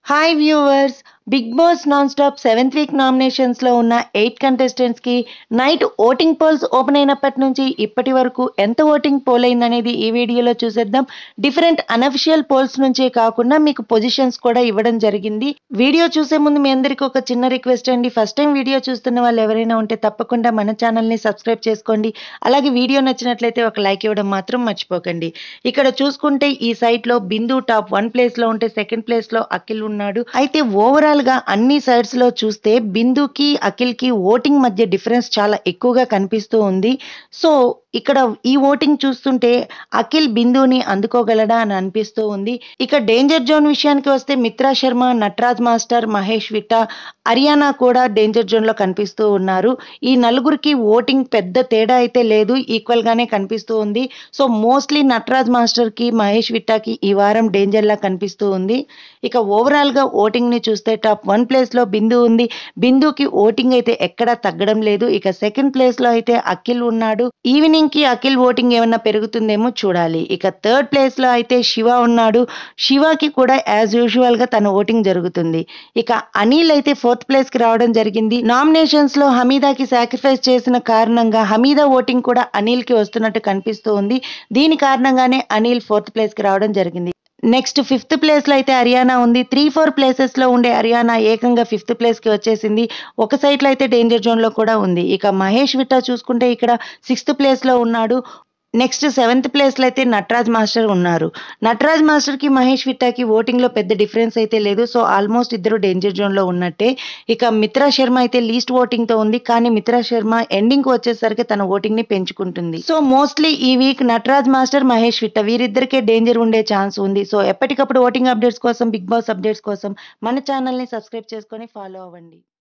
hi viewers Bigg Boss Non Stop seventh week నామినేషన్స్లో ఉన్న eight కంటెస్టెంట్స్కి నైట్ ఓటింగ్ పోల్స్ ఓపెన్ అయినప్పటి నుంచి ఇప్పటి వరకు ఎంత ఓటింగ్ పోల్ అయిందనేది ఈ వీడియోలో చూసేద్దాం డిఫరెంట్ అనఫిషియల్ పోల్స్ నుంచే కాకుండా మీకు పొజిషన్స్ కూడా ఇవ్వడం జరిగింది వీడియో చూసే ముందు మీ అందరికీ ఒక చిన్న రిక్వెస్ట్ అండి ఫస్ట్ టైం వీడియో చూస్తున్న వాళ్ళు ఎవరైనా ఉంటే తప్పకుండా మన ఛానల్ని సబ్స్క్రైబ్ చేసుకోండి అలాగే వీడియో నచ్చినట్లయితే ఒక లైక్ ఇవ్వడం మాత్రం మర్చిపోకండి ఇక్కడ చూసుకుంటే ఈ సైట్లో బిందు టాప్ వన్ ప్లేస్లో ఉంటే సెకండ్ ప్లేస్లో అఖిల్ ఉన్నాడు అయితే ఓవరాల్ గా అన్ని సైడ్స్ లో చూస్తే బిందుకి అఖిల్ కి ఓటింగ్ మధ్య డిఫరెన్స్ చాలా ఎక్కువగా కనిపిస్తూ ఉంది సో ఇక్కడ ఈ ఓటింగ్ చూస్తుంటే అఖిల్ బిందుని అందుకోగలడా అని అనిపిస్తూ ఉంది ఇక డేంజర్ జోన్ విషయానికి వస్తే మిత్రా శర్మ నటరాజ్ మాస్టర్ మహేష్ విట్ట హర్యానా కూడా డేంజర్ జోన్ లో కనిపిస్తూ ఉన్నారు ఈ నలుగురికి ఓటింగ్ పెద్ద తేడా అయితే లేదు ఈక్వల్ గానే కనిపిస్తూ ఉంది సో మోస్ట్లీ నటరాజ్ మాస్టర్ కి మహేష్ విట్టాకి ఈ వారం డేంజర్ లా కనిపిస్తూ ఉంది ఇక ఓవరాల్ గా ఓటింగ్ ని చూస్తే టాప్ వన్ ప్లేస్ లో బిందు ఉంది బిందుకి ఓటింగ్ అయితే ఎక్కడా తగ్గడం లేదు ఇక సెకండ్ ప్లేస్ లో అయితే అఖిల్ ఉన్నాడు ఈవినింగ్ కి అఖిల్ ఓటింగ్ ఏమన్నా పెరుగుతుందేమో చూడాలి ఇక థర్డ్ ప్లేస్ లో అయితే శివ ఉన్నాడు శివకి కూడా యాజ్ యూజువల్ గా తన ఓటింగ్ జరుగుతుంది ఇక అనిల్ అయితే ఫోర్త్ ప్లేస్ కి రావడం జరిగింది నామినేషన్స్ లో హమీదాకి సాక్రిఫైస్ చేసిన కారణంగా హమీదా ఓటింగ్ కూడా అనిల్ కి వస్తున్నట్టు కనిపిస్తూ ఉంది దీని కారణంగానే అనిల్ ఫోర్త్ ప్లేస్ కి రావడం జరిగింది నెక్స్ట్ ఫిఫ్త్ ప్లేస్లో అయితే హర్యానా ఉంది త్రీ ఫోర్ ప్లేసెస్లో ఉండే హర్యానా ఏకంగా ఫిఫ్త్ ప్లేస్కి వచ్చేసింది ఒక సైడ్లో అయితే డేంజర్ జోన్లో కూడా ఉంది ఇక మహేష్ విట్టా చూసుకుంటే ఇక్కడ సిక్స్త్ ప్లేస్లో ఉన్నాడు నెక్స్ట్ సెవెంత్ ప్లేస్లో అయితే నటరాజ్ మాస్టర్ ఉన్నారు నటరాజ్ మాస్టర్కి మహేష్ విట్టాకి ఓటింగ్లో పెద్ద డిఫరెన్స్ అయితే లేదు సో ఆల్మోస్ట్ ఇద్దరు డేంజర్ జోన్లో ఉన్నట్టే ఇక మిత్రా శర్మ అయితే లీస్ట్ ఓటింగ్తో ఉంది కానీ మిత్రా శర్మ ఎండింగ్కి వచ్చేసరికి తన ఓటింగ్ని పెంచుకుంటుంది సో మోస్ట్లీ ఈ వీక్ నటరాజ్ మాస్టర్ మహేష్ విట్ట వీరిద్దరికే డేంజర్ ఉండే ఛాన్స్ ఉంది సో ఎప్పటికప్పుడు ఓటింగ్ అప్డేట్స్ కోసం బిగ్ బాస్ అప్డేట్స్ కోసం మన ఛానల్ని సబ్స్క్రైబ్ చేసుకొని ఫాలో అవ్వండి